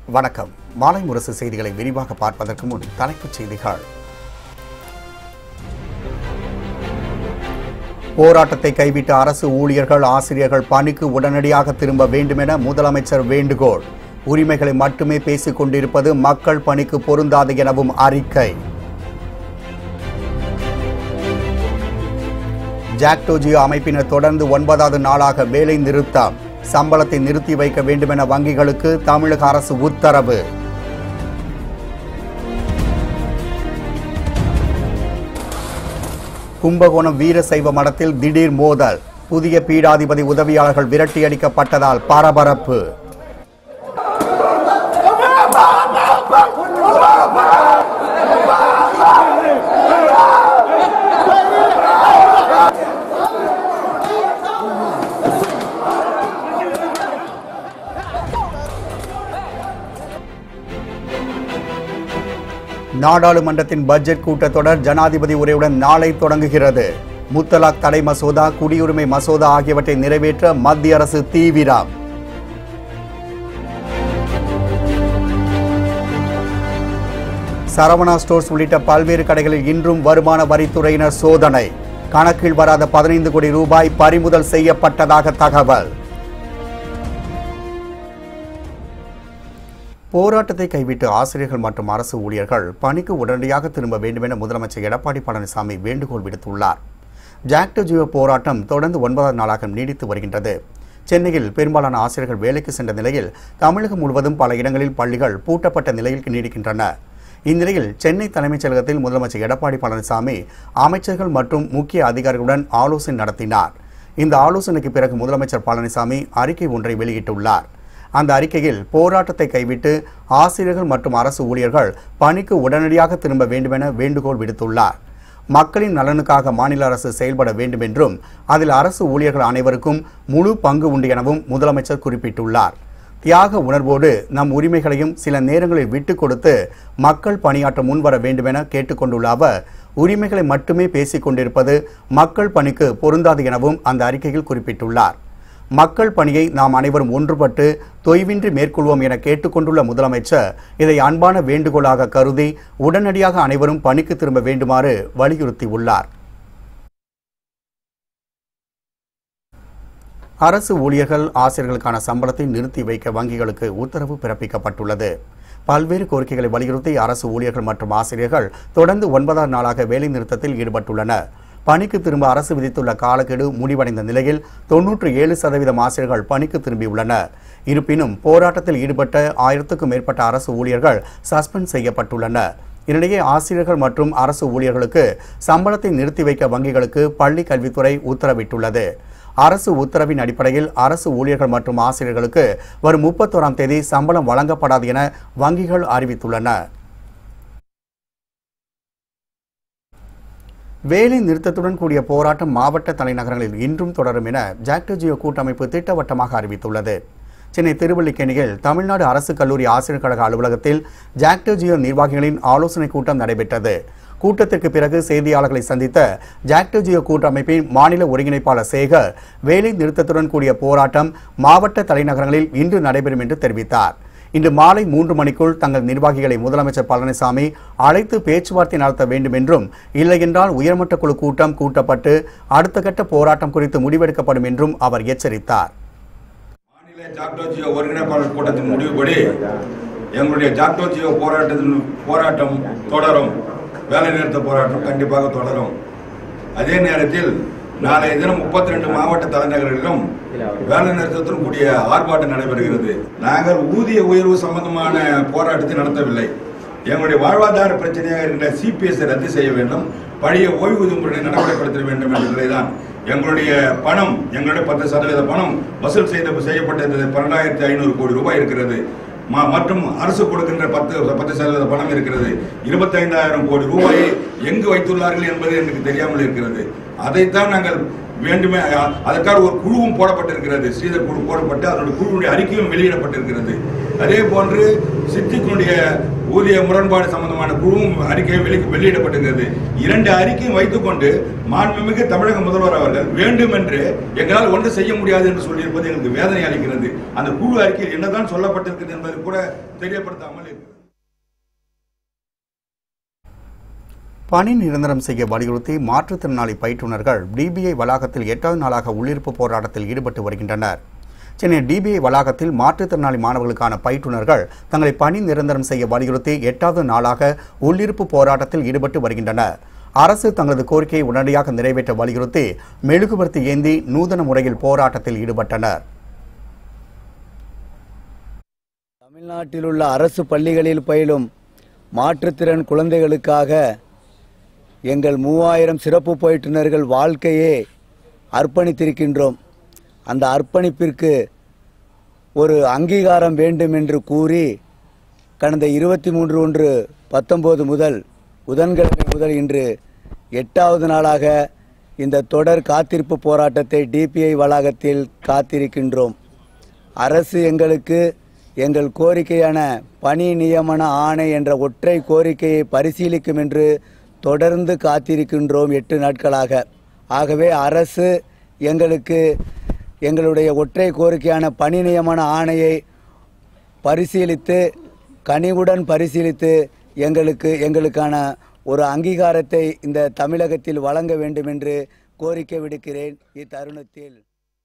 வணக்கம் மாலை முரசு செய்திகளை விரிவாக பார்ப்பதற்கு முன் தலைப்புச் செய்திகள் போராட்டத்தை கைவிட்ட அரசு ஊழியர்கள் ஆசிரியர்கள் பணிக்கு உடனடியாக திரும்ப வேண்டுமென முதலமைச்சர் வேண்டுகோள் உரிமைகளை மட்டுமே பேசிக் கொண்டிருப்பது மக்கள் பணிக்கு பொருந்தாது எனவும் அறிக்கை ஜாக்டோஜியோ அமைப்பினர் தொடர்ந்து ஒன்பதாவது நாளாக வேலை நிறுத்தம் சம்பளத்தை நிறுத்தி வைக்க வேண்டுமென வங்கிகளுக்கு தமிழக அரசு உத்தரவு கும்பகோணம் வீரசைவ மடத்தில் திடீர் மோதல் புதிய பீடாதிபதி உதவியாளர்கள் விரட்டியடிக்கப்பட்டதால் பரபரப்பு நாடாளுமன்றத்தின் பட்ஜெட் கூட்டத்தொடர் ஜனாதிபதி உரையுடன் நாளை தொடங்குகிறது முத்தலாக் தடை மசோதா குடியுரிமை மசோதா ஆகியவற்றை நிறைவேற்ற மத்திய அரசு தீவிரம் சரவணா ஸ்டோர்ஸ் உள்ளிட்ட பல்வேறு கடைகளில் இன்றும் வருமான வரித்துறையினர் சோதனை கணக்கில் வராத பதினைந்து கோடி ரூபாய் பறிமுதல் செய்யப்பட்டதாக தகவல் போராட்டத்தை கைவிட்டு ஆசிரியர்கள் மற்றும் அரசு ஊழியர்கள் பணிக்கு உடனடியாக திரும்ப வேண்டுமென முதலமைச்சர் எடப்பாடி பழனிசாமி வேண்டுகோள் விடுத்துள்ளார் ஜாக்டோ ஜியோ போராட்டம் தொடர்ந்து ஒன்பதாம் நாளாக நீடித்து வருகின்றது சென்னையில் பெரும்பாலான ஆசிரியர்கள் வேலைக்கு சென்ற நிலையில் தமிழகம் முழுவதும் பல இடங்களில் பள்ளிகள் பூட்டப்பட்ட நிலையில் நீடிக்கின்றன இந்நிலையில் சென்னை தலைமைச் செயலகத்தில் முதலமைச்சர் எடப்பாடி பழனிசாமி அமைச்சர்கள் மற்றும் முக்கிய அதிகாரிகளுடன் ஆலோசனை நடத்தினார் இந்த ஆலோசனைக்கு பிறகு முதலமைச்சர் பழனிசாமி அறிக்கை ஒன்றை வெளியிட்டுள்ளார் அந்த அறிக்கையில் போராட்டத்தை கைவிட்டு ஆசிரியர்கள் மற்றும் அரசு ஊழியர்கள் பணிக்கு உடனடியாக திரும்ப வேண்டுமென வேண்டுகோள் விடுத்துள்ளார் மக்களின் நலனுக்காக மாநில அரசு செயல்பட வேண்டும் என்றும் அதில் அரசு ஊழியர்கள் அனைவருக்கும் முழு பங்கு உண்டு எனவும் முதலமைச்சர் குறிப்பிட்டுள்ளார் தியாக உணர்வோடு நம் உரிமைகளையும் சில நேரங்களில் விட்டுக் கொடுத்து மக்கள் பணியாற்ற முன்வர வேண்டுமென கேட்டுக்கொண்டுள்ள அவர் உரிமைகளை மட்டுமே பேசிக் கொண்டிருப்பது மக்கள் பணிக்கு பொருந்தாது எனவும் அந்த அறிக்கையில் குறிப்பிட்டுள்ளார் மக்கள் பணியை நாம் அனைவரும் ஒன்றுபட்டு தொய்வின்றி மேற்கொள்வோம் என கேட்டுக்கொண்டுள்ள முதலமைச்சர் இதை அன்பான வேண்டுகோளாக கருதி உடனடியாக அனைவரும் பணிக்கு திரும்ப வேண்டுமாறு வலியுறுத்தியுள்ளார் அரசு ஊழியர்கள் ஆசிரியர்களுக்கான சம்பளத்தை நிறுத்தி வைக்க வங்கிகளுக்கு உத்தரவு பிறப்பிக்கப்பட்டுள்ளது பல்வேறு கோரிக்கைகளை வலியுறுத்தி அரசு ஊழியர்கள் மற்றும் ஆசிரியர்கள் தொடர்ந்து ஒன்பதாம் நாளாக வேலை நிறுத்தத்தில் ஈடுபட்டுள்ளனர் பணிக்கு திரும்ப அரசு விதித்துள்ள காலக்கெடு முடிவடைந்த நிலையில் தொன்னூற்று ஏழு சதவீதம் ஆசிரியர்கள் பணிக்கு திரும்பியுள்ளனர் இருப்பினும் போராட்டத்தில் ஈடுபட்ட ஆயிரத்துக்கும் மேற்பட்ட அரசு ஊழியர்கள் சஸ்பெண்ட் செய்யப்பட்டுள்ளனர் இதனிடையே ஆசிரியர்கள் மற்றும் அரசு ஊழியர்களுக்கு சம்பளத்தை நிறுத்தி வைக்க வங்கிகளுக்கு பள்ளி கல்வித்துறை உத்தரவிட்டுள்ளது அரசு உத்தரவின் அடிப்படையில் அரசு ஊழியர்கள் மற்றும் ஆசிரியர்களுக்கு வரும் முப்பத்தோராம் தேதி சம்பளம் வழங்கப்படாது என வங்கிகள் அறிவித்துள்ளன வேலை நிறுத்தத்துடன் கூடிய போராட்டம் மாவட்ட தலைநகரங்களில் இன்றும் தொடரும் என ஜாக்டோஜியோ கூட்டமைப்பு திட்டவட்டமாக அறிவித்துள்ளது சென்னை திருவல்லிக்கேணியில் தமிழ்நாடு அரசு கல்லூரி ஆசிரியர் கழக அலுவலகத்தில் ஜாக்டோஜியோ நிர்வாகிகளின் ஆலோசனைக் கூட்டம் நடைபெற்றது கூட்டத்திற்கு பிறகு செய்தியாளர்களை சந்தித்த ஜாக்டோஜியோ கூட்டமைப்பின் மாநில ஒருங்கிணைப்பாளர் சேகர் வேலை நிறுத்தத்துடன் கூடிய போராட்டம் மாவட்ட தலைநகரங்களில் இன்று நடைபெறும் என்று தெரிவித்தார் இன்று மாலை மூன்று மணிக்குள் தங்கள் நிர்வாகிகளை முதலமைச்சர் பழனிசாமி அழைத்து பேச்சுவார்த்தை நடத்த வேண்டும் என்றும் இல்லையென்றால் உயர்மட்ட குழு கூட்டம் கூட்டப்பட்டு அடுத்த கட்ட போராட்டம் குறித்து முடிவெடுக்கப்படும் என்றும் அவர் எச்சரித்தார் மாநில ஜாக்டோஜியோ ஒருங்கிணைப்பாளர் கூட்டத்தின் முடிவுபடி எங்களுடைய ஜாக்டோஜியோ போராட்டத்தின் போராட்டம் தொடரும் வேலை நிறுத்த போராட்டம் கண்டிப்பாக தொடரும் அதே நேரத்தில் நாளைய தினம் முப்பத்தி ரெண்டு மாவட்ட தலைநகர்களிலும் வேலை நிறுத்தத்துடன் கூடிய ஆர்ப்பாட்டம் நடைபெறுகிறது நாங்கள் ஊதிய உயர்வு சம்பந்தமான போராட்டத்தை நடத்தவில்லை எங்களுடைய வாழ்வாதார பிரச்சனையாக இருக்கின்ற சிபிஎஸ் ரத்து செய்ய வேண்டும் பழைய ஓய்வூதிய முறையை நடைமுறைப்படுத்த வேண்டும் என்ற நிலைதான் எங்களுடைய பணம் எங்களுடைய பத்து சதவீத பணம் வசூல் செய்த செய்யப்பட்டது பன்னெண்டாயிரத்தி ஐநூறு கோடி ரூபாய் இருக்கிறது ம- மற்றும் அரசு கொடுக்கின்ற பத்து பத்து சதவீத பணம் இருக்கிறது இருபத்தைந்தாயிரம் கோடி ரூபாயை எங்கு வைத்துள்ளார்கள் என்பது எனக்கு தெரியாமல் இருக்கிறது அதைத்தான் நாங்கள் வேண்டுமே அ- அதற்காக ஒரு குழுவும் போடப்பட்டிருக்கிறது ஸ்ரீதர் குழு போடப்பட்டு அதனுடைய குழுவுடைய அறிக்கையும் வெளியிடப்பட்டிருக்கிறது அதே போன்று சித்திக்குடைய ஊதிய முரண்பாடு சம்பந்தமான குழுவும் அறிக்கையும் வெளி வெளியிடப்பட்டிருக்கிறது இரண்டு அறிக்கையும் வைத்துக்கொண்டு மாண்புமிகு தமிழக முதல்வர் அவர்கள் வேண்டும் என்று எங்களால் ஒன்று செய்ய முடியாது என்று சொல்லியிருப்பது எங்களுக்கு வேதனை அளிக்கிறது அந்த குழு அறிக்கையில் என்னதான் சொல்லப்பட்டிருக்கிறது என்பது கூட தெரியப்படுத்தாமல் இருக்கிறது பணி நிரந்தரம் செய்ய வலியுறுத்தி மாற்றுத்திறனாளி பயிற்றுனர்கள் டிபிஐ வளாகத்தில் எட்டாவது நாளாக உள்ளிருப்பு போராட்டத்தில் ஈடுபட்டு வருகின்றனர் சென்னை டிபிஐ வளாகத்தில் மாற்றுத்திறனாளி மாணவர்களுக்கான பயிற்றுனர்கள் தங்களை பணி நிரந்தரம் செய்ய வலியுறுத்தி எட்டாவது நாளாக உள்ளிருப்பு போராட்டத்தில் ஈடுபட்டு வருகின்றனர் அரசு தங்களது கோரிக்கையை உடனடியாக நிறைவேற்ற வலியுறுத்தி மெழுகுவர்த்தி ஏந்தி நூதன முறையில் போராட்டத்தில் ஈடுபட்டனர் தமிழ்நாட்டில் உள்ள அரசு பள்ளிகளில் பயிலும் மாற்றுத்திறன் குழந்தைகளுக்காக எங்கள் மூவாயிரம் சிறப்பு பயிற்றுனர்கள் வாழ்க்கையே அர்ப்பணித்திருக்கின்றோம் அந்த அர்ப்பணிப்பிற்கு ஒரு அங்கீகாரம் வேண்டும் என்று கூறி கடந்த இருபத்தி மூன்று ஒன்று பத்தொன்பது முதல் புதன்கிழமை முதல் இன்று எட்டாவது நாளாக இந்த தொடர் காத்திருப்பு போராட்டத்தை டிபிஐ வளாகத்தில் காத்திருக்கின்றோம் அரசு எங்களுக்கு எங்கள் கோரிக்கையான பணி நியமன ஆணை என்ற ஒற்றை கோரிக்கையை பரிசீலிக்கும் என்று தொடர்ந்து காத்திருக்கின்றோம் எட்டு நாட்களாக ஆகவே அரசு எங்களுக்கு எங்களுடைய ஒற்றை கோரிக்கையான பணி நியமன ஆணையை பரிசீலித்து கனிவுடன் பரிசீலித்து எங்களுக்கு எங்களுக்கான ஒரு அங்கீகாரத்தை இந்த தமிழகத்தில் வழங்க வேண்டும் என்று கோரிக்கை விடுக்கிறேன் இத்தருணத்தில்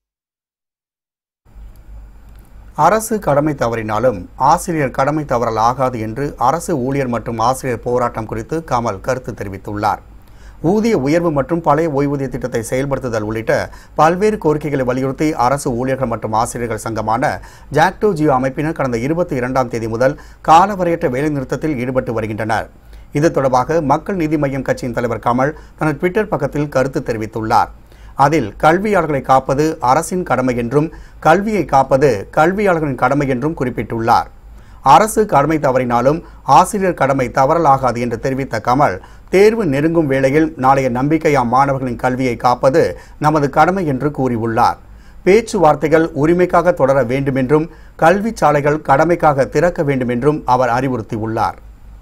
அரசு கடமை தவறினாலும் ஆசிரியர் கடமை தவறல் ஆகாது என்று அரசு ஊழியர் மற்றும் ஆசிரியர் போராட்டம் குறித்து கமல் கருத்து தெரிவித்துள்ளார் ஊதிய உயர்வு மற்றும் பழைய ஓய்வூதிய திட்டத்தை செயல்படுத்துதல் உள்ளிட்ட பல்வேறு கோரிக்கைகளை வலியுறுத்தி அரசு ஊழியர்கள் மற்றும் ஆசிரியர்கள் சங்கமான ஜாக்டோ ஜியோ அமைப்பினர் கடந்த இருபத்தி இரண்டாம் தேதி முதல் காலவரையற்ற வேலைநிறுத்தத்தில் ஈடுபட்டு வருகின்றனர் இது தொடர்பாக மக்கள் நீதி மய்யம் கட்சியின் தலைவர் கமல் தனது ட்விட்டர் பக்கத்தில் கருத்து தெரிவித்துள்ளார் அதில் கல்வியாளர்களை காப்பது அரசின் கடமை என்றும் கல்வியை காப்பது கல்வியாளர்களின் கடமை என்றும் குறிப்பிட்டுள்ளார் அரசு கடமை தவறினாலும் ஆசிரியர் கடமை தவறலாகாது என்று தெரிவித்த கமல் தேர்வு நெருங்கும் வேளையில் நாளைய நம்பிக்கையா மாணவர்களின் கல்வியை காப்பது நமது கடமை என்று கூறியுள்ளார் பேச்சுவார்த்தைகள் உரிமைக்காக தொடர வேண்டுமென்றும் கல்வி சாலைகள் கடமைக்காக திறக்க வேண்டுமென்றும் அவர் அறிவுறுத்தியுள்ளார்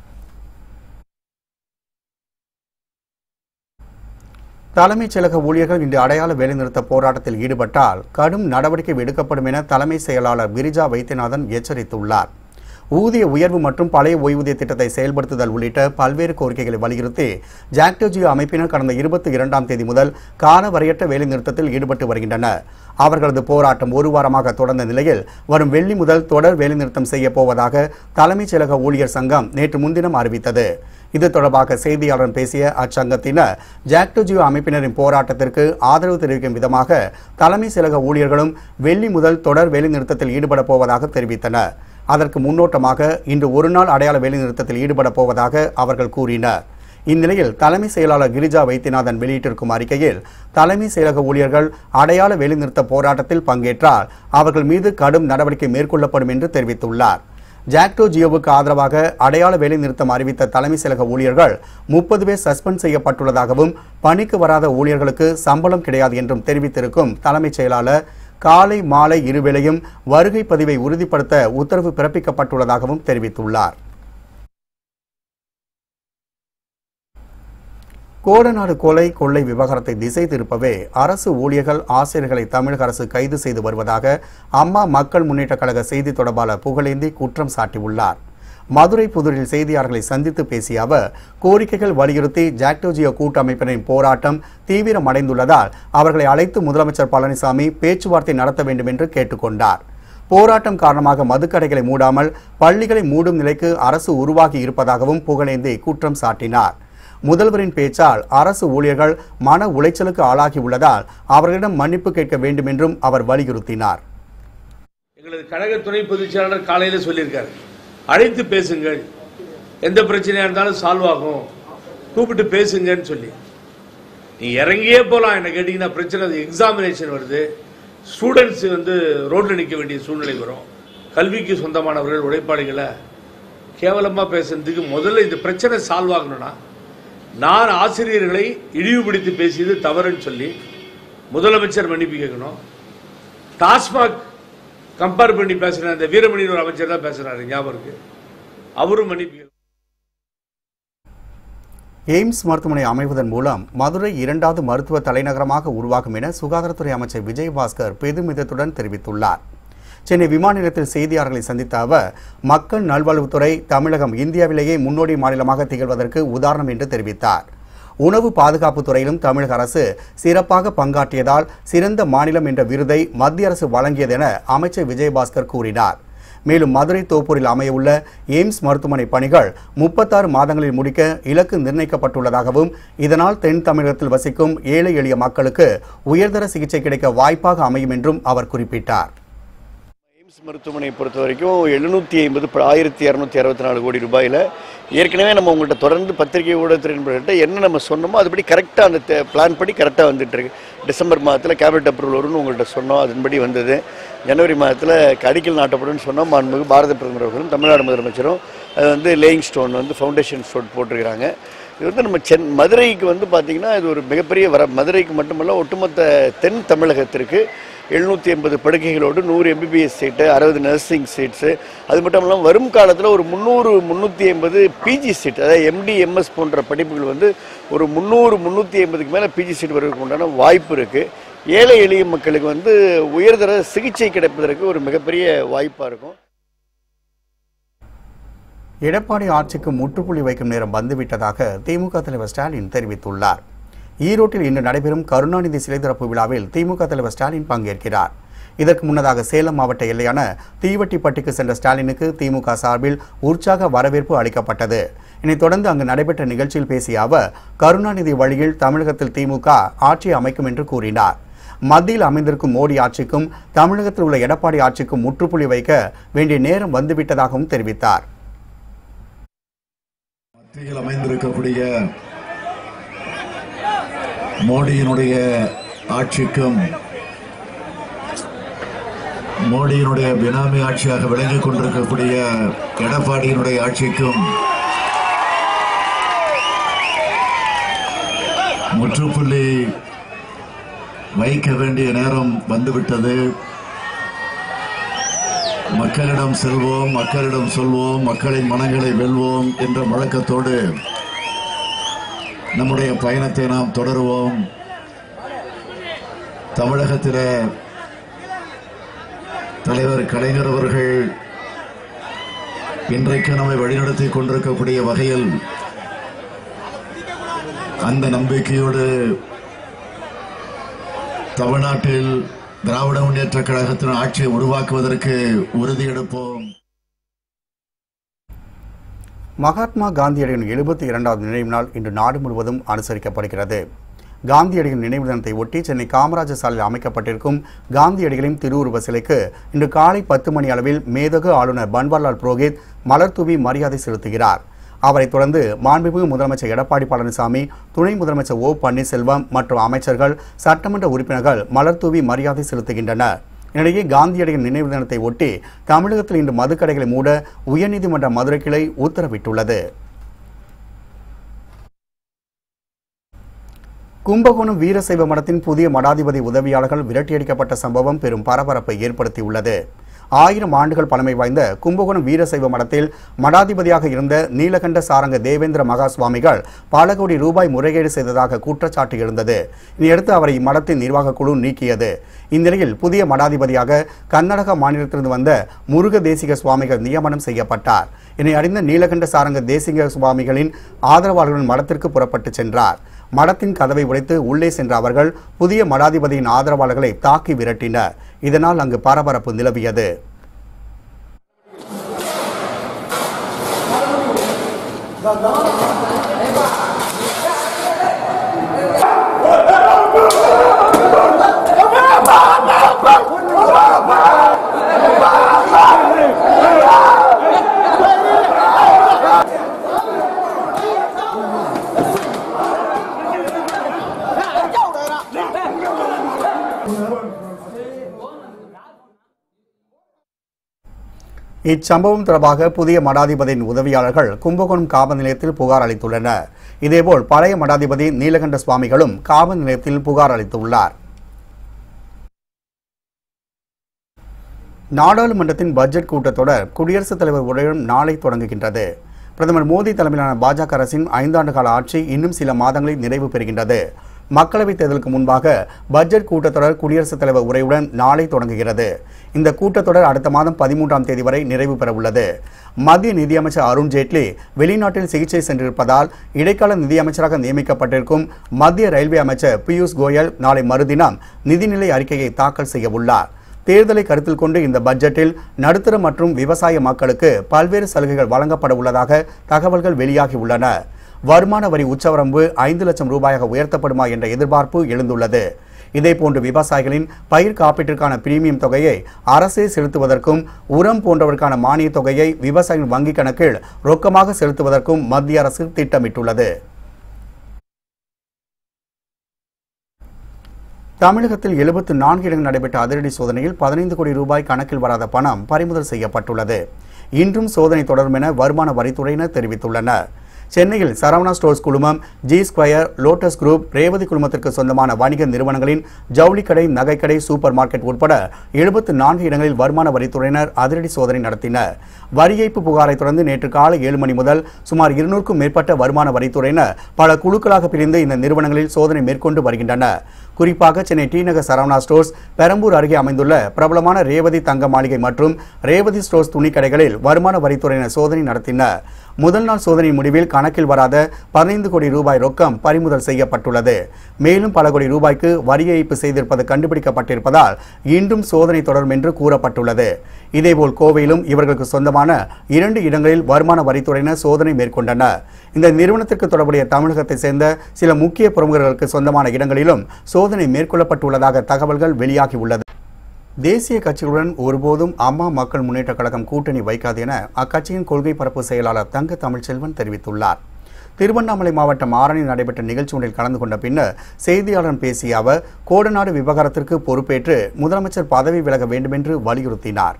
தலைமைச் செயலக ஊழியர்கள் இன்று அடையாள வேலைநிறுத்த போராட்டத்தில் ஈடுபட்டால் கடும் நடவடிக்கை எடுக்கப்படும் என தலைமை செயலாளர் கிரிஜா வைத்தியநாதன் எச்சரித்துள்ளார் ஊதிய உயர்வு மற்றும் பழைய ஓய்வூதிய திட்டத்தை செயல்படுத்துதல் உள்ளிட்ட பல்வேறு கோரிக்கைகளை வலியுறுத்தி ஜாக்டோஜியோ அமைப்பினர் கடந்த இருபத்தி இரண்டாம் தேதி முதல் காலவரையற்ற வேலைநிறுத்தத்தில் ஈடுபட்டு வருகின்றனர் அவர்களது போராட்டம் ஒரு வாரமாக தொடர்ந்த நிலையில் வரும் வெள்ளி முதல் தொடர் வேலைநிறுத்தம் செய்ய போவதாக தலைமைச் செயலக ஊழியர் சங்கம் நேற்று முன்தினம் அறிவித்தது இது தொடர்பாக செய்தியாளர் பேசிய அச்சங்கத்தினர் ஜாக்டோஜியோ அமைப்பினரின் போராட்டத்திற்கு ஆதரவு தெரிவிக்கும் விதமாக தலைமை செயலக ஊழியர்களும் வெள்ளி முதல் தொடர் வேலைநிறுத்தத்தில் ஈடுபட போவதாக தெரிவித்தனர் அதற்கு முன்னோட்டமாக இன்று ஒரு நாள் அடையாள வேலைநிறுத்தத்தில் ஈடுபட போவதாக அவர்கள் கூறினர் இந்நிலையில் தலைமை செயலாளர் கிரிஜா வைத்தியநாதன் வெளியிட்டிருக்கும் அறிக்கையில் தலைமை செயலக ஊழியர்கள் அடையாள வேலைநிறுத்த போராட்டத்தில் பங்கேற்றால் அவர்கள் மீது கடும் நடவடிக்கை மேற்கொள்ளப்படும் என்று தெரிவித்துள்ளார் ஜாக்டோ ஜியோவுக்கு ஆதரவாக அடையாள வேலைநிறுத்தம் அறிவித்த தலைமை செயலக ஊழியர்கள் முப்பது பேர் சஸ்பெண்ட் செய்யப்பட்டுள்ளதாகவும் பணிக்கு வராத ஊழியர்களுக்கு சம்பளம் கிடையாது என்றும் தெரிவித்திருக்கும் தலைமைச் செயலாளர் காலை மாலை இருவேளையும் வருகை பதிவை உறுதிப்படுத்த உத்தரவு பிறப்பிக்கப்பட்டுள்ளதாகவும் தெரிவித்துள்ளார் கோடநாடு கொலை கொள்ளை விவகாரத்தை திசை திருப்பவே அரசு ஊழியர்கள் ஆசிரியர்களை தமிழக அரசு கைது செய்து வருவதாக அம்மா மக்கள் முன்னேற்ற கழக செய்தி தொடர்பாளர் புகழேந்தி குற்றம் சாட்டியுள்ளார் மதுரை புதூரில் செய்தியாளர்களை சந்தித்து பேசிய அவர் கோரிக்கைகள் வலியுறுத்தி ஜாக்டோஜியோ கூட்டமைப்பினரின் போராட்டம் தீவிரமடைந்துள்ளதால் அவர்களை அழைத்து முதலமைச்சர் பழனிசாமி பேச்சுவார்த்தை நடத்த வேண்டும் என்று கேட்டுக்கொண்டார் போராட்டம் காரணமாக மதுக்கடைகளை மூடாமல் பள்ளிகளை மூடும் நிலைக்கு அரசு உருவாகி இருப்பதாகவும் புகழேந்தி குற்றம் சாட்டினார் முதல்வரின் பேச்சால் அரசு ஊழியர்கள் மன உளைச்சலுக்கு ஆளாகி உள்ளதால் அவர்களிடம் மன்னிப்பு கேட்க வேண்டும் என்றும் அவர் வலியுறுத்தினார் எங்களது கழக துணை பொதுச் செயலாளர் காலையில் சொல்லியிருக்காரு அழைத்து பேசுங்கள் எந்த பிரச்சனையா இருந்தாலும் சால்வ் ஆகும் கூப்பிட்டு பேசுங்கன்னு சொல்லி நீ இறங்கியே போகலாம் என்ன கேட்டிங்கன்னா பிரச்சனை எக்ஸாமினேஷன் வருது ஸ்டூடெண்ட்ஸ் வந்து ரோட்டில் நிற்க வேண்டிய சூழ்நிலை வரும் கல்விக்கு சொந்தமானவர்கள் உழைப்பாளிகளை கேவலமாக பேசுறதுக்கு முதல்ல இந்த பிரச்சனை சால்வ் ஆகணும்னா நான் ஆசிரியர்களை இழிவுபடுத்தி பேசியது தவறுன்னு சொல்லி முதலமைச்சர் மன்னிப்பு கேட்கணும் டாஸ்மாக் கம்பேர் பண்ணி பேசுற அந்த வீரமணியின் ஒரு அமைச்சர் தான் பேசுறாரு ஞாபகம் இருக்கு அவரும் மன்னிப்பு கேட்கணும். எய்ம்ஸ் மருத்துவமனை அமைவதன் மூலம் மதுரை இரண்டாவது மருத்துவ தலைநகரமாக உருவாகும் என சுகாதாரத்துறை அமைச்சர் விஜயபாஸ்கர் பெருமிதத்துடன் தெரிவித்துள்ளார் சென்னை விமான நிலையத்தில் செய்தியாளர்களை சந்தித்த அவர் மக்கள் நல்வாழ்வுத்துறை தமிழகம் இந்தியாவிலேயே முன்னோடி மாநிலமாக திகழ்வதற்கு உதாரணம் என்று தெரிவித்தார் உணவு பாதுகாப்பு துறையிலும் தமிழக அரசு சிறப்பாக பங்காற்றியதால் சிறந்த மாநிலம் என்ற விருதை மத்திய அரசு வழங்கியது என அமைச்சர் விஜயபாஸ்கர் கூறினார் மேலும் மதுரை தோப்பூரில் அமையவுள்ள எய்ம்ஸ் மருத்துவமனை பணிகள் முப்பத்தாறு மாதங்களில் முடிக்க இலக்கு நிர்ணயிக்கப்பட்டுள்ளதாகவும் இதனால் தென் தமிழகத்தில் வசிக்கும் ஏழை எளிய மக்களுக்கு உயர்தர சிகிச்சை கிடைக்க வாய்ப்பாக அமையும் என்றும் அவர் குறிப்பிட்டார் எய்ம்ஸ் மருத்துவமனையை பொறுத்த வரைக்கும் எழுநூற்றி ஐம்பது ஆயிரத்தி இரநூத்தி அறுபத்தி நாலு கோடி ரூபாயில் ஏற்கனவே நம்ம உங்கள்கிட்ட தொடர்ந்து பத்திரிகை ஊடகத்துறை நண்பர்கள்ட்ட என்ன நம்ம சொன்னோமோ அதுபடி கரெக்டாக அந்த பிளான் படி கரெக்டாக வந்துட்டு இருக்கு டிசம்பர் மாதத்தில் கேபினட் அப்ரூவல் வரும்னு உங்கள்கிட்ட சொன்னோம் அதன்படி வந்தது ஜனவரி மாதத்தில் அடிக்கல் நாட்டப்படும்னு சொன்னோம் மாண்புமிகு பாரத பிரதமர் அவர்களும் தமிழ்நாடு முதலமைச்சரும் அது வந்து லேயிங் ஸ்டோன் வந்து ஃபவுண்டேஷன் ஸ்டோன் போட்டிருக்கிறாங்க இது வந்து நம்ம சென் மதுரைக்கு வந்து பார்த்திங்கன்னா இது ஒரு மிகப்பெரிய வர மதுரைக்கு மட்டுமல்ல ஒட்டுமொத்த தென் தமிழகத்திற்கு எழுநூற்றி எண்பது படுக்கைகளோடு நூறு எம்பிபிஎஸ் சீட்டு அறுபது நர்சிங் சீட்ஸு அது மட்டும் இல்லாமல் வரும் காலத்தில் ஒரு முந்நூறு முந்நூற்றி ஐம்பது பிஜி சீட் அதாவது எம்டி எம்எஸ் போன்ற படிப்புகள் வந்து ஒரு முந்நூறு முந்நூற்றி ஐம்பதுக்கு மேலே பிஜி சீட் வருவதற்கு உண்டான வாய்ப்பு இருக்குது ஏழை எளிய மக்களுக்கு வந்து உயர்தர சிகிச்சை கிடைப்பதற்கு ஒரு மிகப்பெரிய வாய்ப்பாக இருக்கும் எடப்பாடி ஆட்சிக்கு முற்றுப்புள்ளி வைக்கும் நேரம் வந்துவிட்டதாக திமுக தலைவர் ஸ்டாலின் தெரிவித்துள்ளார் ஈரோட்டில் இன்று நடைபெறும் கருணாநிதி சிலை திறப்பு விழாவில் திமுக தலைவர் ஸ்டாலின் பங்கேற்கிறார் இதற்கு முன்னதாக சேலம் மாவட்ட எல்லையான தீவட்டிப்பட்டிக்கு சென்ற ஸ்டாலினுக்கு திமுக சார்பில் உற்சாக வரவேற்பு அளிக்கப்பட்டது இதனைத் தொடர்ந்து அங்கு நடைபெற்ற நிகழ்ச்சியில் பேசிய அவர் கருணாநிதி வழியில் தமிழகத்தில் திமுக ஆட்சி அமைக்கும் என்று கூறினார் மத்தியில் அமைந்திருக்கும் மோடி ஆட்சிக்கும் தமிழகத்தில் உள்ள எடப்பாடி ஆட்சிக்கும் முற்றுப்புள்ளி வைக்க வேண்டிய நேரம் வந்துவிட்டதாகவும் தெரிவித்தார் மத்தியில் அமைந்திருக்கக்கூடிய மோடியினுடைய ஆட்சிக்கும் மோடியினுடைய பினாமி ஆட்சியாக விளங்கிக் கொண்டிருக்கக்கூடிய எடப்பாடியினுடைய ஆட்சிக்கும் முற்றுப்புள்ளி வைக்க வேண்டிய நேரம் வந்துவிட்டது மக்களிடம் செல்வோம் மக்களிடம் சொல்வோம் மக்களின் மனங்களை வெல்வோம் என்ற முழக்கத்தோடு நம்முடைய பயணத்தை நாம் தொடருவோம் தமிழகத்திலே தலைவர் கலைஞர் அவர்கள் இன்றைக்கு நம்மை வழிநடத்தி கொண்டிருக்கக்கூடிய வகையில் அந்த நம்பிக்கையோடு தமிழ்நாட்டில் திராவிட முன்னேற்ற கழகத்தின் ஆட்சியை உருவாக்குவதற்கு உறுதியெடுப்போம் மகாத்மா காந்தியடிகளின் எழுபத்தி இரண்டாவது நினைவு நாள் இன்று நாடு முழுவதும் அனுசரிக்கப்படுகிறது காந்தியடிகளின் நினைவு தினத்தை ஒட்டி சென்னை காமராஜர் சாலையில் அமைக்கப்பட்டிருக்கும் காந்தியடிகளின் திருவுருவ சிலைக்கு இன்று காலை பத்து மணி அளவில் மேதகு ஆளுநர் பன்வாரிலால் புரோஹித் மலர் தூவி மரியாதை செலுத்துகிறார் அவரைத் தொடர்ந்து மாண்புமிகு முதலமைச்சர் எடப்பாடி பழனிசாமி துணை முதலமைச்சர் ஓ பன்னீர்செல்வம் மற்றும் அமைச்சர்கள் சட்டமன்ற உறுப்பினர்கள் மலர் தூவி மரியாதை செலுத்துகின்றனர் இதனிடையே காந்தியடிகளின் நினைவு தினத்தை ஒட்டி தமிழகத்தில் இன்று மதுக்கடைகளை மூட உயர்நீதிமன்ற மதுரை கிளை உத்தரவிட்டுள்ளது கும்பகோணம் வீரசைவ மடத்தின் புதிய மடாதிபதி உதவியாளர்கள் விரட்டியடிக்கப்பட்ட சம்பவம் பெரும் பரபரப்பை ஏற்படுத்தியுள்ளது ஆயிரம் ஆண்டுகள் பழமை வாய்ந்த கும்பகோணம் வீரசைவ மடத்தில் மடாதிபதியாக இருந்த நீலகண்ட சாரங்க தேவேந்திர மகா சுவாமிகள் பல கோடி ரூபாய் முறைகேடு செய்ததாக குற்றச்சாட்டு எழுந்தது இதையடுத்து அவரை இம்மடத்தின் நிர்வாக குழு நீக்கியது இந்நிலையில் புதிய மடாதிபதியாக கர்நாடக மாநிலத்திலிருந்து வந்த முருக தேசிக சுவாமிகள் நியமனம் செய்யப்பட்டார் இதனை அறிந்த நீலகண்ட சாரங்க தேசிக சுவாமிகளின் ஆதரவாளர்களுடன் மடத்திற்கு புறப்பட்டு சென்றார் மடத்தின் கதவை உடைத்து உள்ளே சென்ற அவர்கள் புதிய மடாதிபதியின் ஆதரவாளர்களை தாக்கி விரட்டினர் இதனால் அங்கு பரபரப்பு நிலவியது இச்சம்பவம் தொடர்பாக புதிய மடாதிபதியின் உதவியாளர்கள் கும்பகோணம் காவல் நிலையத்தில் புகார் அளித்துள்ளனர் இதேபோல் பழைய மடாதிபதி நீலகண்ட சுவாமிகளும் காவல் நிலையத்தில் புகார் அளித்துள்ளார் நாடாளுமன்றத்தின் பட்ஜெட் கூட்டத்தொடர் குடியரசுத் தலைவர் உரையுடன் நாளை தொடங்குகின்றது பிரதமர் மோடி தலைமையிலான பாஜக அரசின் ஐந்தாண்டு கால ஆட்சி இன்னும் சில மாதங்களில் நிறைவு பெறுகின்றது மக்களவைத் தேர்தலுக்கு முன்பாக பட்ஜெட் கூட்டத்தொடர் குடியரசுத் தலைவர் உரையுடன் நாளை தொடங்குகிறது இந்த கூட்டத்தொடர் அடுத்த மாதம் பதிமூன்றாம் தேதி வரை நிறைவு பெறவுள்ளது மத்திய நிதியமைச்சர் அருண் ஜேட்லி வெளிநாட்டில் சிகிச்சை சென்றிருப்பதால் இடைக்கால நிதியமைச்சராக நியமிக்கப்பட்டிருக்கும் மத்திய ரயில்வே அமைச்சர் பியூஷ் கோயல் நாளை மறுதினம் நிதிநிலை அறிக்கையை தாக்கல் செய்ய உள்ளார் தேர்தலை கருத்தில் கொண்டு இந்த பட்ஜெட்டில் நடுத்தர மற்றும் விவசாய மக்களுக்கு பல்வேறு சலுகைகள் வழங்கப்பட உள்ளதாக தகவல்கள் வெளியாகி உள்ளன வருமான வரி உச்சவரம்பு ஐந்து லட்சம் ரூபாயாக உயர்த்தப்படுமா என்ற எதிர்பார்ப்பு எழுந்துள்ளது இதேபோன்று விவசாயிகளின் பயிர் காப்பீட்டிற்கான பிரீமியம் தொகையை அரசே செலுத்துவதற்கும் உரம் போன்றவற்கான மானியத் தொகையை விவசாயிகள் வங்கிக் கணக்கில் ரொக்கமாக செலுத்துவதற்கும் மத்திய அரசு திட்டமிட்டுள்ளது தமிழகத்தில் எழுபத்து நான்கு இடங்கள் நடைபெற்ற அதிரடி சோதனையில் பதினைந்து கோடி ரூபாய் கணக்கில் வராத பணம் பறிமுதல் செய்யப்பட்டுள்ளது இன்றும் சோதனை தொடரும் என வருமான வரித்துறையினர் தெரிவித்துள்ளனர் சென்னையில் சரவணா ஸ்டோர்ஸ் குழுமம் G Square Lotus Group Revathi குழுமத்திற்கு சொந்தமான வணிக நிறுவனங்களின் ஜவுளிக்கடை நகைக்கடை சூப்பர் மார்க்கெட் உட்பட எழுபத்து நான்கு இடங்களில் வருமான வரித்துறையினர் அதிரடி சோதனை நடத்தினர் வரி ஏய்ப்பு புகாரை தொடர்ந்து நேற்று காலை ஏழு மணி முதல் சுமார் இருநூறுக்கும் மேற்பட்ட வருமான வரித்துறையினர் பல குழுக்களாக பிரிந்து இந்த நிறுவனங்களில் சோதனை மேற்கொண்டு வருகின்றனர் குறிப்பாக சென்னை டி நகர் சரவணா ஸ்டோர்ஸ் பெரம்பூர் அருகே அமைந்துள்ள பிரபலமான ரேவதி தங்க மாளிகை மற்றும் ரேவதி ஸ்டோர்ஸ் துணிக்கடைகளில் வருமான வரித்துறையினர் சோதனை நடத்தினர் முதல் நாள் சோதனை முடிவில் கணக்கில் வராத பதினைந்து கோடி ரூபாய் ரொக்கம் பறிமுதல் செய்யப்பட்டுள்ளது மேலும் பல கோடி ரூபாய்க்கு வரி ஏய்ப்பு செய்திருப்பது கண்டுபிடிக்கப்பட்டிருப்பதால் இன்றும் சோதனை தொடரும் என்று கூறப்பட்டுள்ளது இதேபோல் கோவையிலும் இவர்களுக்கு சொந்தமான இரண்டு இடங்களில் வருமான வரித்துறையினர் சோதனை மேற்கொண்டனர் இந்த நிறுவனத்திற்கு தொடர்புடைய தமிழகத்தை சேர்ந்த சில முக்கிய பிரமுகர்களுக்கு சொந்தமான இடங்களிலும் சோதனை மேற்கொள்ளப்பட்டுள்ளதாக தகவல்கள் வெளியாகியுள்ளது தேசிய கட்சிகளுடன் ஒருபோதும் அம்மா மக்கள் முன்னேற்றக் கழகம் கூட்டணி வைக்காது என அக்கட்சியின் கொள்கை பரப்பு செயலாளர் தங்க தமிழ்ச்செல்வன் தெரிவித்துள்ளார் திருவண்ணாமலை மாவட்டம் ஆரணியில் நடைபெற்ற நிகழ்ச்சி ஒன்றில் கலந்து கொண்ட பின்னர் செய்தியாளரிடம் பேசிய அவர் கோடநாடு விவகாரத்திற்கு பொறுப்பேற்று முதலமைச்சர் பதவி விலக வேண்டுமென்று வலியுறுத்தினார்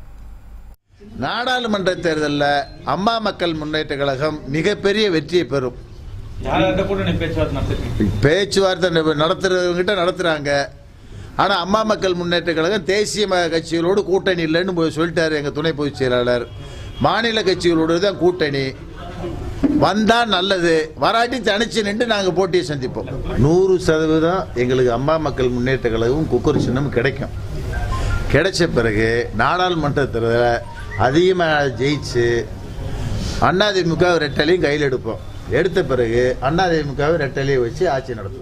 நாடாளுமன்ற தேர்தலில் அம்மா மக்கள் முன்னேற்ற கழகம் மிகப்பெரிய வெற்றியை பெறும் யார்கிட்ட கூட்டணி பேச்சுவார்த்தை நடத்திருக்கீங்க பேச்சுவார்த்தை ந- நடத்துறவங்ககிட்ட நடத்துறாங்க ஆனால் அம்மா மக்கள் முன்னேற்ற கழகம் தேசிய ம- கட்சிகளோடு கூட்டணி இல்லைன்னு போய் சொல்லிட்டாரு எங்கள் துணை பொதுச் செயலாளர் மாநில கட்சிகளோடு தான் கூட்டணி வந்தா நல்லது வராட்டி தனிச்சு நின்று நாங்கள் போட்டியை சந்திப்போம் நூறு சதவீதம் எங்களுக்கு அம்மா மக்கள் முன்னேற்ற கழகம் குக்கர் சின்னம் கிடைக்கும் கிடைச்ச பிறகு நாடாளுமன்ற தேர்தலில் அதிகமாக ஜெயிச்சு அதிமுக ரெட்டலையும் கையில் எடுப்போம் எடுத்த பிறகு அதிமுகவை ரெட்டலையை வச்சு ஆட்சி நடத்துவோம்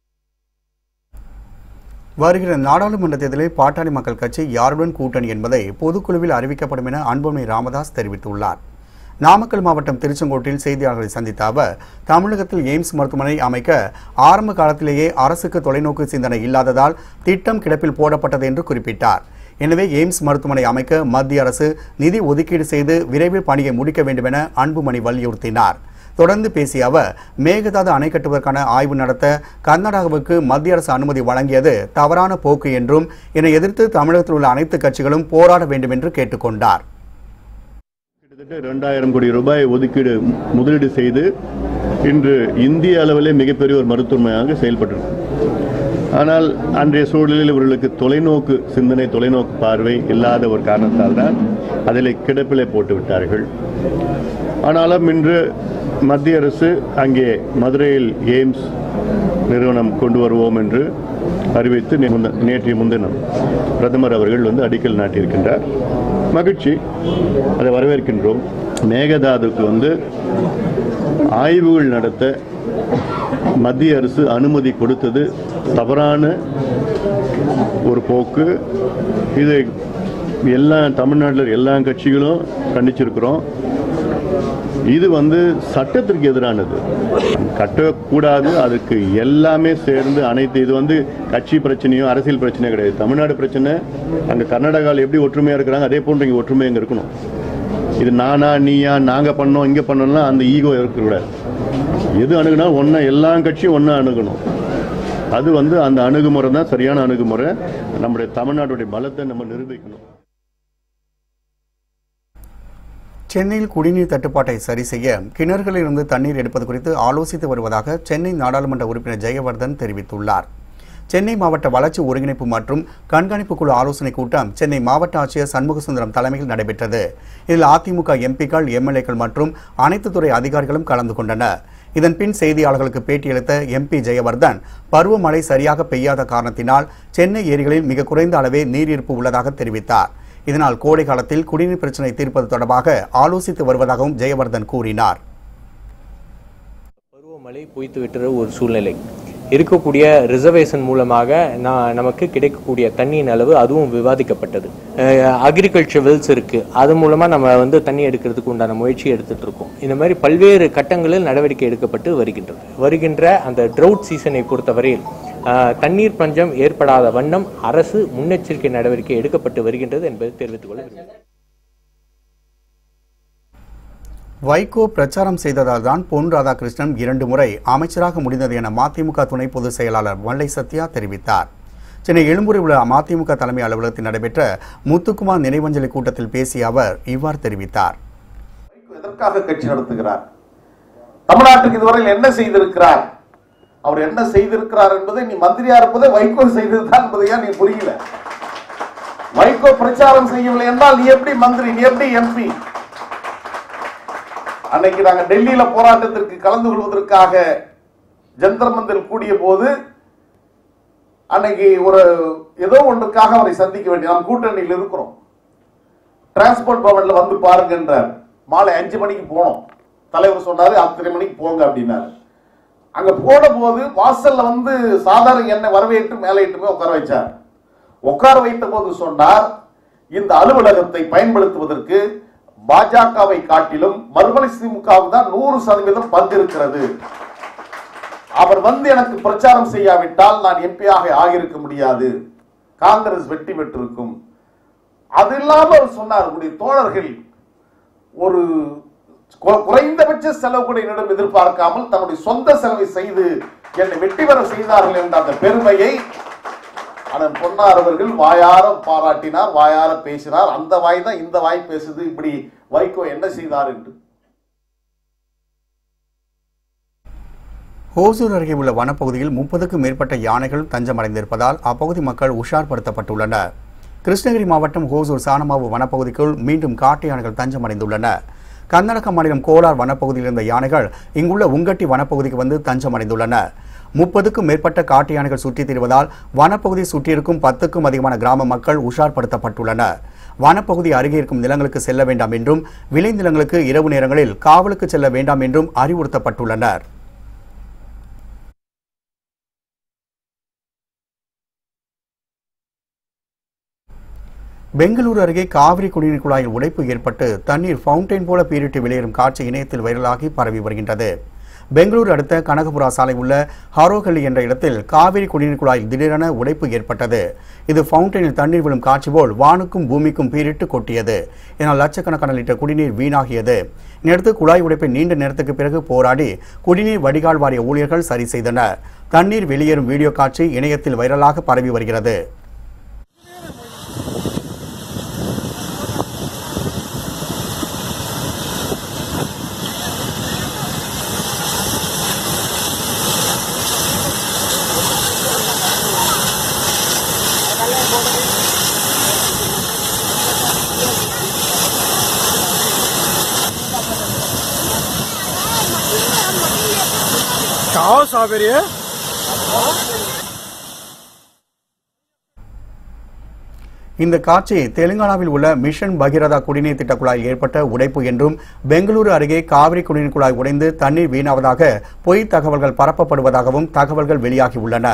வருகிற நாடாளுமன்ற தேர்தலில் பாட்டாளி மக்கள் கட்சி யாருடன் கூட்டணி என்பதை பொதுக்குழுவில் அறிவிக்கப்படும் என அன்புமணி ராமதாஸ் தெரிவித்துள்ளார் நாமக்கல் மாவட்டம் திருச்செங்கோட்டில் செய்தியாளர்களை சந்தித்த அவர் தமிழகத்தில் எய்ம்ஸ் மருத்துவமனை அமைக்க ஆரம்ப காலத்திலேயே அரசுக்கு தொலைநோக்கு சிந்தனை இல்லாததால் திட்டம் கிடப்பில் போடப்பட்டது என்று குறிப்பிட்டார் எனவே எய்ம்ஸ் மருத்துவமனை அமைக்க மத்திய அரசு நிதி ஒதுக்கீடு செய்து விரைவில் பணியை முடிக்க வேண்டும் என அன்புமணி வலியுறுத்தினார் தொடர்ந்து பேசிய அவர் மேகதாது அணை கட்டுவதற்கான ஆய்வு நடத்த கர்நாடகாவுக்கு மத்திய அரசு அனுமதி வழங்கியது தவறான போக்கு என்றும் இதனை எதிர்த்து தமிழகத்தில் உள்ள அனைத்து கட்சிகளும் போராட வேண்டும் என்று கேட்டுக்கொண்டார் கிட்டத்தட்ட ரெண்டாயிரம் கோடி ரூபாய் ஒதுக்கீடு முதலீடு செய்து இன்று இந்திய அளவிலே மிகப்பெரிய ஒரு மருத்துவமனையாக செயல்பட்டிருக்கு ஆனால் அன்றைய சூழலில் இவர்களுக்கு தொலைநோக்கு சிந்தனை தொலைநோக்கு பார்வை இல்லாத ஒரு காரணத்தால் தான் அதில் கிடப்பிலே போட்டு விட்டார்கள் ஆனாலும் இன்று மத்திய அரசு அங்கே மதுரையில் எய்ம்ஸ் நிறுவனம் கொண்டு வருவோம் என்று அறிவித்து நே- முந்த- நேற்றைய முன்தினம் பிரதமர் அவர்கள் வந்து அடிக்கல் நாட்டியிருக்கின்றார் மகிழ்ச்சி அதை வரவேற்கின்றோம் மேகதாதுக்கு வந்து ஆய்வுகள் நடத்த மத்திய அரசு அனுமதி கொடுத்தது தவறான ஒரு போக்கு இது எல்லா தமிழ்நாட்டில் எல்லா கட்சிகளும் கண்டிச்சிருக்கிறோம் இது வந்து சட்டத்திற்கு எதிரானது கட்டக்கூடாது அதுக்கு எல்லாமே சேர்ந்து அனைத்து இது வந்து கட்சி பிரச்சனையோ அரசியல் பிரச்சனையோ கிடையாது தமிழ்நாடு பிரச்சனை அங்கே கர்நாடகாவில் எப்படி ஒற்றுமையாக இருக்கிறாங்க அதே போன்று இங்கே ஒற்றுமை இங்கே இருக்கணும் இது நானா நீயா நாங்கள் பண்ணோம் இங்கே பண்ணோம்னா அந்த ஈகோ இருக்கக்கூடாது எது அணுகுனா ஒன்றா எல்லா கட்சியும் ஒன்றா அணுகணும் அது வந்து அந்த அணுகுமுறை தான் சரியான அணுகுமுறை நம்முடைய தமிழ்நாட்டுடைய பலத்தை நம்ம நிரூபிக்கணும் சென்னையில் குடிநீர் தட்டுப்பாட்டை சரி செய்ய கிணறுகளிலிருந்து தண்ணீர் எடுப்பது குறித்து ஆலோசித்து வருவதாக சென்னை நாடாளுமன்ற உறுப்பினர் ஜெயவர்தன் தெரிவித்துள்ளார் சென்னை மாவட்ட வளர்ச்சி ஒருங்கிணைப்பு மற்றும் கண்காணிப்பு குழு ஆலோசனைக் கூட்டம் சென்னை மாவட்ட ஆட்சியர் சண்முகசுந்தரம் தலைமையில் நடைபெற்றது இதில் அதிமுக எம்பிக்கள் எம்எல்ஏக்கள் மற்றும் அனைத்து துறை அதிகாரிகளும் கலந்து கொண்டனர் இதன் பின் செய்தியாளர்களுக்கு பேட்டியளித்த எம்பி ஜெயவர்தன் பருவமழை சரியாக பெய்யாத காரணத்தினால் சென்னை ஏரிகளில் மிக குறைந்த அளவே நீர் இருப்பு உள்ளதாக தெரிவித்தார் இதனால் கோடை காலத்தில் குடிநீர் பிரச்சினை தீர்ப்பது தொடர்பாக ஆலோசித்து வருவதாகவும் ஜெயவர்தன் கூறினார் பருவமழை பொய்த்து விட்டுற ஒரு சூழ்நிலை இருக்கக்கூடிய ரிசர்வேஷன் மூலமாக நான் நமக்கு கிடைக்கக்கூடிய தண்ணியின் அளவு அதுவும் விவாதிக்கப்பட்டது அக்ரிகல்ச்சர் வெல்ஸ் இருக்கு அது மூலமா நம்ம வந்து தண்ணி எடுக்கிறதுக்கு உண்டான முயற்சி எடுத்துட்டு இருக்கோம் இந்த மாதிரி பல்வேறு கட்டங்களில் நடவடிக்கை எடுக்கப்பட்டு வருகின்றது வருகின்ற அந்த ட்ரவுட் சீசனை பொறுத்தவரையில் அஹ், தண்ணீர் பஞ்சம் ஏற்படாத வண்ணம் அரசு முன்னெச்சரிக்கை நடவடிக்கை எடுக்கப்பட்டு வருகின்றது என்பதை தெரிவித்துக் கொள்ள விரும்புகிறேன் வைகோ பிரச்சாரம் செய்ததால் தான் பொன் ராதாகிருஷ்ணன் இரண்டு முறை அமைச்சராக முடிந்தது என மதிமுக துணை பொதுச் செயலாளர் வல்லை சத்யா தெரிவித்தார் சென்னை எழும்பூரில் உள்ள மதிமுக தலைமை அலுவலகத்தில் நடைபெற்ற முத்துக்குமார் நினைவஞ்சலி கூட்டத்தில் பேசிய அவர் இவ்வாறு தெரிவித்தார் எதற்காக கட்சி நடத்துகிறார் தமிழ்நாட்டுக்கு இதுவரையில் என்ன செய்திருக்கிறார் அவர் என்ன செய்திருக்கிறார் என்பதை நீ மந்திரியா இருப்பதை வைகோ செய்ததுதான் என்பதையா நீ புரியல வைகோ பிரச்சாரம் செய்யவில்லை என்றால் நீ எப்படி மந்திரி நீ எப்படி எம்பி அன்னைக்கு நாங்க டெல்லியில போராட்டத்திற்கு கலந்து கொள்வதற்காக ஜந்தர் மந்திர் கூடிய போது அன்னைக்கு ஒரு ஏதோ ஒன்றுக்காக அவரை சந்திக்க வேண்டிய நாம் கூட்டணியில் இருக்கிறோம் டிரான்ஸ்போர்ட் பவன்ல வந்து பாருங்கன்றார் மாலை அஞ்சு மணிக்கு போனோம் தலைவர் சொன்னாரு அத்தனை மணிக்கு போங்க அப்படின்னாரு அங்க போன போது வாசல்ல வந்து சாதாரண என்னை வரவேற்று மேலையிட்டுமே உட்கார வச்சார் உட்கார வைத்த போது சொன்னார் இந்த அலுவலகத்தை பயன்படுத்துவதற்கு பாஜகவை காட்டிலும் மறுமலை திமுகவுக்கு தான் நூறு சதவீதம் பங்கு இருக்கிறது அவர் வந்து எனக்கு பிரச்சாரம் செய்யாவிட்டால் நான் எம்பியாக ஆகியிருக்க முடியாது காங்கிரஸ் வெற்றி பெற்றிருக்கும் அது இல்லாம அவர் சொன்னார் உங்களுடைய தோழர்கள் ஒரு கு- குறைந்தபட்ச செலவு கூட என்னிடம் எதிர்பார்க்காமல் தன்னுடைய சொந்த செலவை செய்து என்னை வெற்றி பெற செய்தார்கள் என்ற அந்த பெருமையை அண்ணன் பொன்னார் அவர்கள் வாயார பாராட்டினார் வாயார பேசினார் அந்த வாய் தான் இந்த வாய் பேசுது இப்படி வைகோ என்ன செய்தார் என்று ஹோசூர் அருகே உள்ள வனப்பகுதியில் முப்பதுக்கும் மேற்பட்ட யானைகள் தஞ்சமடைந்திருப்பதால் அப்பகுதி மக்கள் உஷார்படுத்தப்பட்டுள்ளனர் கிருஷ்ணகிரி மாவட்டம் ஹோசூர் சாணமாவு வனப்பகுதிக்குள் மீண்டும் காட்டு யானைகள் தஞ்சமடைந்துள்ளன கர்நாடக மாநிலம் கோலார் வனப்பகுதியில் இருந்த யானைகள் இங்குள்ள உங்கட்டி வனப்பகுதிக்கு வந்து தஞ்சமடைந்துள்ளன முப்பதுக்கும் மேற்பட்ட காட்டு யானைகள் சுற்றித் திரிவதால் வனப்பகுதி சுற்றியிருக்கும் பத்துக்கும் அதிகமான கிராம மக்கள் உஷார்படுத்தப்பட்டுள்ளனர் வனப்பகுதி அருகே இருக்கும் நிலங்களுக்கு செல்ல வேண்டாம் என்றும் விளைநிலங்களுக்கு இரவு நேரங்களில் காவலுக்கு செல்ல வேண்டாம் என்றும் அறிவுறுத்தப்பட்டுள்ளனர் பெங்களூரு அருகே காவிரி குடிநீர் குழாயில் உடைப்பு ஏற்பட்டு தண்ணீர் ஃபவுண்டைன் போல பீரிட்டு வெளியேறும் காட்சி இணையத்தில் வைரலாகி பரவி வருகின்றது பெங்களூரு அடுத்த கனகபுரா சாலை உள்ள ஹாரோகல்லி என்ற இடத்தில் காவிரி குடிநீர் குழாயில் திடீரென உடைப்பு ஏற்பட்டது இது ஃபவுண்டைனில் தண்ணீர் விழும் காட்சி போல் வானுக்கும் பூமிக்கும் பீரிட்டு கொட்டியது இதனால் லட்சக்கணக்கான லிட்டர் குடிநீர் வீணாகியது இதையடுத்து குழாய் உடைப்பை நீண்ட நேரத்துக்கு பிறகு போராடி குடிநீர் வடிகால் வாரிய ஊழியர்கள் சரி செய்தனர் தண்ணீர் வெளியேறும் வீடியோ காட்சி இணையத்தில் வைரலாக பரவி வருகிறது இந்த காட்சி தெலுங்கானாவில் உள்ள மிஷன் பகிரதா குடிநீர் திட்ட குழாயில் ஏற்பட்ட உடைப்பு என்றும் பெங்களூரு அருகே காவிரி குடிநீர் குழாய் உடைந்து தண்ணீர் வீணாவதாக பொய் தகவல்கள் பரப்பப்படுவதாகவும் தகவல்கள் வெளியாகியுள்ளன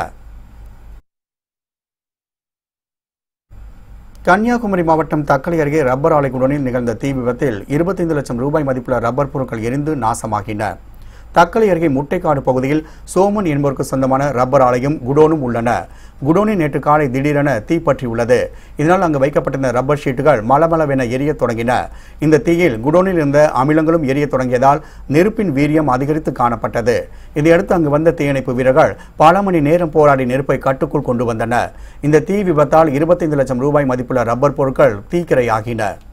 கன்னியாகுமரி மாவட்டம் தக்கலை அருகே ரப்பர் ஆலை குடோனில் நிகழ்ந்த தீ விபத்தில் 25 லட்சம் ரூபாய் மதிப்புள்ள ரப்பர் பொருட்கள் எரிந்து நாசமாகின தக்கலை அருகே முட்டைக்காடு பகுதியில் சோமன் என்பவருக்கு சொந்தமான ரப்பர் ஆலையும் குடோனும் உள்ளன குடோனில் நேற்று காலை திடீரென தீ பற்றியுள்ளது இதனால் அங்கு வைக்கப்பட்டிருந்த ரப்பர் ஷீட்டுகள் மலமளவென எரியத் தொடங்கின இந்த தீயில் குடோனில் இருந்த அமிலங்களும் எரியத் தொடங்கியதால் நெருப்பின் வீரியம் அதிகரித்து காணப்பட்டது இதையடுத்து அங்கு வந்த தீயணைப்பு வீரர்கள் பல மணி நேரம் போராடி நெருப்பை கட்டுக்குள் கொண்டு வந்தனர் இந்த தீ விபத்தால் 25 லட்சம் ரூபாய் மதிப்புள்ள ரப்பர் பொருட்கள் தீக்கிரையாகின